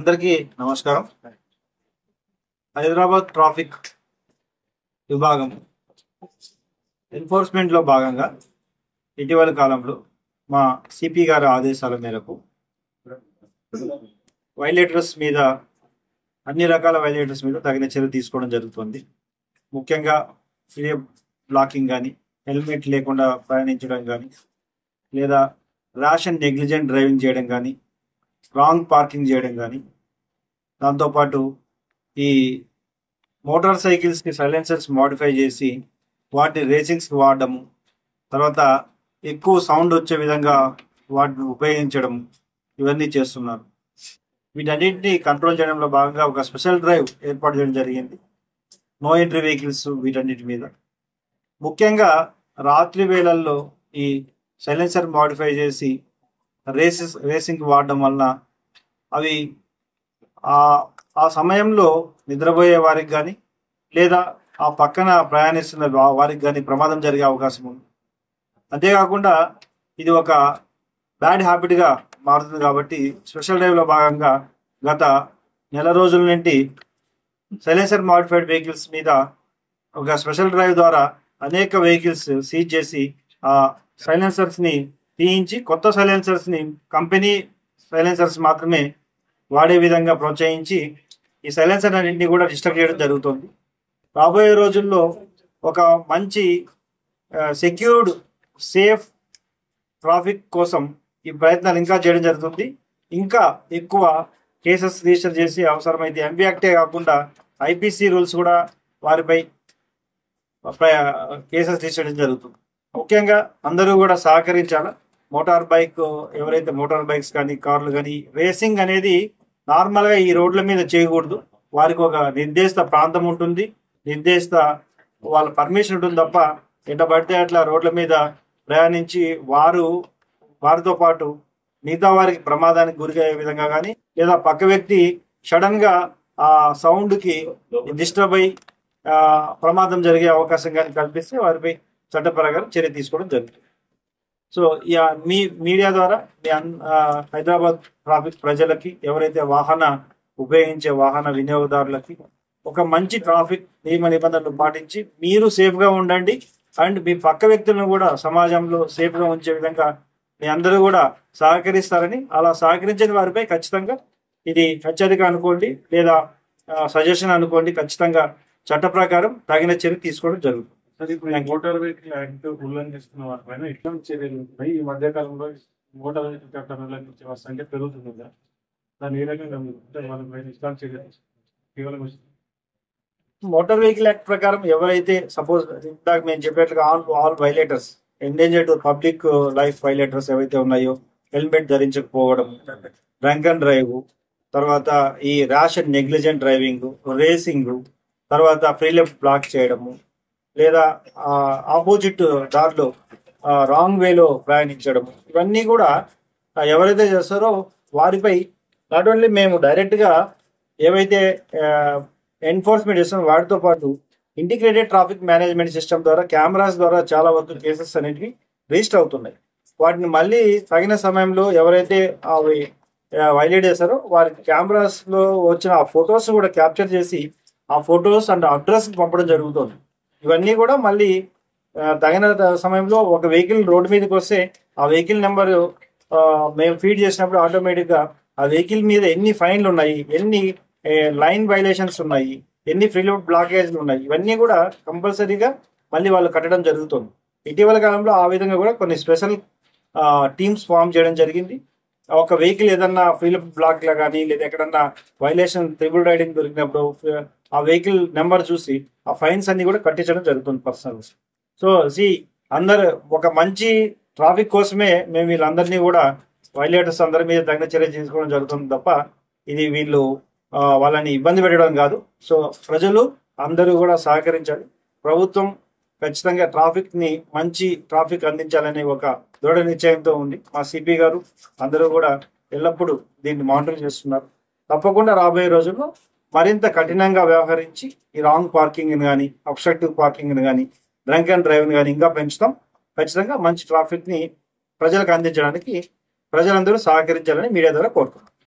అందరికీ నమస్కారం హైదరాబాద్ ట్రాఫిక్ విభాగం ఎన్ఫోర్స్మెంట్లో భాగంగా ఇటీవల కాలంలో మా సిపి గారి ఆదేశాల మేరకు వైలేటర్స్ మీద అన్ని రకాల వైలేటర్స్ మీద తగిన చర్య తీసుకోవడం జరుగుతుంది ముఖ్యంగా ఫ్రీ బ్లాకింగ్ కానీ హెల్మెట్ లేకుండా ప్రయాణించడం కానీ లేదా ర్యాష్ అండ్ నెగ్లిజెంట్ డ్రైవింగ్ చేయడం కానీ రాంగ్ పార్కింగ్ చేయడం కానీ దాంతోపాటు ఈ మోటార్ సైకిల్స్కి సైలెన్సర్స్ మోడిఫై చేసి వాటిని రేసింగ్స్కి వాడడము తర్వాత ఎక్కువ సౌండ్ వచ్చే విధంగా వాటిని ఉపయోగించడం ఇవన్నీ చేస్తున్నారు వీటన్నింటినీ కంట్రోల్ చేయడంలో భాగంగా ఒక స్పెషల్ డ్రైవ్ ఏర్పాటు చేయడం జరిగింది నో ఎంట్రీ వెహికల్స్ వీటన్నిటి మీద ముఖ్యంగా రాత్రి వేళల్లో ఈ సైలెన్సర్ మాడిఫై చేసి రేసెస్ రేసింగ్ వాడడం వలన అవి ఆ ఆ సమయంలో నిద్రపోయే వారికి కానీ లేదా ఆ పక్కన ప్రయాణిస్తున్న వా- వారికి కానీ ప్రమాదం జరిగే అవకాశం ఉంది అంతేకాకుండా ఇది ఒక బ్యాడ్ హ్యాబిట్గా మారుతుంది కాబట్టి స్పెషల్ డ్రైవ్లో భాగంగా గత నెల రోజుల నుండి సైలెన్సర్ మాడిఫైడ్ వెహికల్స్ మీద ఒక స్పెషల్ డ్రైవ్ ద్వారా అనేక వెహికల్స్ సీజ్ చేసి ఆ సైలెన్సర్స్ ని తీయించి కొత్త సైలెన్సర్స్ ని కంపెనీ సైలెన్సర్స్ మాత్రమే వాడే విధంగా ప్రోత్సహించి ఈ సైలెన్సర్ అన్నింటినీ కూడా డిస్టర్బ్ చేయడం జరుగుతుంది రాబోయే రోజుల్లో ఒక మంచి సెక్యూర్డ్ సేఫ్ ట్రాఫిక్ కోసం ఈ ప్రయత్నాలు ఇంకా చేయడం జరుగుతుంది ఇంకా ఎక్కువ కేసెస్ రిజిస్టర్ చేసి అవసరమైతే ఎంబీ యాక్టే కాకుండా ఐపీసీ రూల్స్ కూడా వారిపై కేసెస్ రిజిస్టర్ చేయడం జరుగుతుంది ముఖ్యంగా అందరూ కూడా సహకరించాలి మోటార్ బైక్ ఎవరైతే మోటార్ బైక్స్ కానీ కార్లు కానీ రేసింగ్ అనేది నార్మల్గా ఈ రోడ్ల మీద చేయకూడదు వారికి ఒక నిర్దేశిత ప్రాంతం ఉంటుంది నిర్దేశిత వాళ్ళ పర్మిషన్ ఉంటుంది తప్ప ఎట్లా పడితే అట్లా రోడ్ల మీద ప్రయాణించి వారు వారితో పాటు మిగతా వారికి ప్రమాదానికి గురయ్యే విధంగా కానీ లేదా పక్క వ్యక్తి సడన్ గా ఆ సౌండ్ కి డిస్టర్బ్ అయి ఆ, ప్రమాదం జరిగే అవకాశం కానీ కల్పిస్తే వారిపై చట్టపరంగా చర్య తీసుకోవడం జరుగుతుంది సో ఇక మీ మీడియా ద్వారా మీ అన్- ఆ, హైదరాబాద్ ట్రాఫిక్ ప్రజలకి ఎవరైతే వాహన ఉపయోగించే వాహన వినియోగదారులకి ఒక మంచి ట్రాఫిక్ నియమ నిబంధనలు పాటించి మీరు సేఫ్ గా ఉండండి అండ్ మీ పక్క వ్యక్తులను కూడా సమాజంలో సేఫ్ గా ఉంచే విధంగా మీ అందరూ కూడా సహకరిస్తారని అలా సహకరించని వారిపై ఖచ్చితంగా ఇది హెచ్చరిక అనుకోండి లేదా సజెషన్ అనుకోండి ఖచ్చితంగా చట్ట ప్రకారం తగిన చర్య తీసుకోవడం జరుగుతుంది సార్ ఇప్పుడు ఈ మోటార్ వెహికల్ యాక్ట్ ఉల్లంఘిస్తున్న వారిపైన ఇట్లాంటి చర్యలు ఉన్నాయి ఈ మధ్య కాలంలో మోటార్ వెహికల్ చట్టం ఉల్లంఘించే వారి సంఖ్య పెరుగుతుంది కదా దాన్ని ఏ రకంగా మీరు అంటే వాళ్ళపైన ఇట్లాంటి చర్యలు కేవలం మోటార్ వెహికల్ యాక్ట్ ప్రకారం ఎవరైతే సపోజ్ ఇందాక మేము చెప్పినట్లుగా all all violators endangered public life violators ఏవైతే ఉన్నాయో హెల్మెట్ ధరించకపోవడం డ్రంక్ అండ్ డ్రైవ్ తర్వాత ఈ rash and negligent driving racing తర్వాత ఫ్రీ లెఫ్ట్ బ్లాక్ చేయడము లేదా ఆపోజిట్ దారిలో రాంగ్ వేలో ప్రయాణించడం ఇవన్నీ కూడా ఆ, ఎవరైతే చేస్తారో వారిపై నాట్ ఓన్లీ మేము డైరెక్ట్గా ఏవైతే ఎన్ఫోర్స్మెంట్ చేస్తామో వాటితో పాటు ఇంటిగ్రేటెడ్ ట్రాఫిక్ మేనేజ్మెంట్ సిస్టమ్ ద్వారా కెమెరాస్ ద్వారా చాలా వరకు కేసెస్ అనేటివి రిజిస్టర్ అవుతున్నాయి వాటిని మళ్ళీ తగిన సమయంలో ఎవరైతే అవి వైలేట్ చేస్తారో వారి కెమెరాస్ లో వచ్చిన ఆ ఫొటోస్ కూడా క్యాప్చర్ చేసి ఆ ఫొటోస్ అండ్ అడ్రస్ పంపడం జరుగుతుంది ఇవన్నీ కూడా మళ్ళీ ఆ, తగిన సమయంలో ఒక వెహికల్ రోడ్డు మీదకి వస్తే ఆ వెహికల్ నెంబర్ మేము ఫీడ్ చేసినప్పుడు ఆటోమేటిక్ గా ఆ వెహికల్ మీద ఎన్ని ఫైన్లు ఉన్నాయి ఎన్ని లైన్ వైలేషన్స్ ఉన్నాయి ఎన్ని ఫ్రీ బ్లాకేజ్లు ఉన్నాయి ఇవన్నీ కూడా కంపల్సరీగా మళ్ళీ వాళ్ళు కట్టడం జరుగుతుంది ఇటీవల కాలంలో ఆ విధంగా కూడా కొన్ని స్పెషల్ టీమ్స్ ఫామ్ చేయడం జరిగింది ఒక వెహికల్ ఏదన్నా ఫ్రీ బ్లాక్ లా కానీ లేదా ఎక్కడన్నా వైలేషన్ ట్రిబుల్ రైడింగ్ దొరికినప్పుడు ఆ వెహికల్ నెంబర్ చూసి ఆ ఫైన్స్ అన్ని కూడా కట్టించడం జరుగుతుంది పర్సనల్ సో సి అందరు ఒక మంచి ట్రాఫిక్ కోసమే మేము వీళ్ళందరినీ కూడా వైలేటర్స్ అందరి మీద తగిన చర్య తీసుకోవడం జరుగుతుంది తప్ప ఇది వీళ్ళు ఆ, వాళ్ళని ఇబ్బంది పెట్టడం కాదు సో ప్రజలు అందరూ కూడా సహకరించాలి ప్రభుత్వం ఖచ్చితంగా ట్రాఫిక్ ని మంచి ట్రాఫిక్ అందించాలనే ఒక దృఢ నిశ్చయంతో ఉంది మా సిపి గారు అందరూ కూడా ఎల్లప్పుడూ దీన్ని మానిటర్ చేస్తున్నారు తప్పకుండా రాబోయే రోజుల్లో మరింత కఠినంగా వ్యవహరించి ఈ రాంగ్ పార్కింగ్ కానీ అబ్స్ట్రక్టివ్ పార్కింగ్ కానీ డ్రంక్ అండ్ డ్రైవ్ కానీ ఇంకా పెంచుతాం ఖచ్చితంగా మంచి ట్రాఫిక్ ని ప్రజలకు అందించడానికి ప్రజలందరూ సహకరించాలని మీడియా ద్వారా కోరుతున్నాం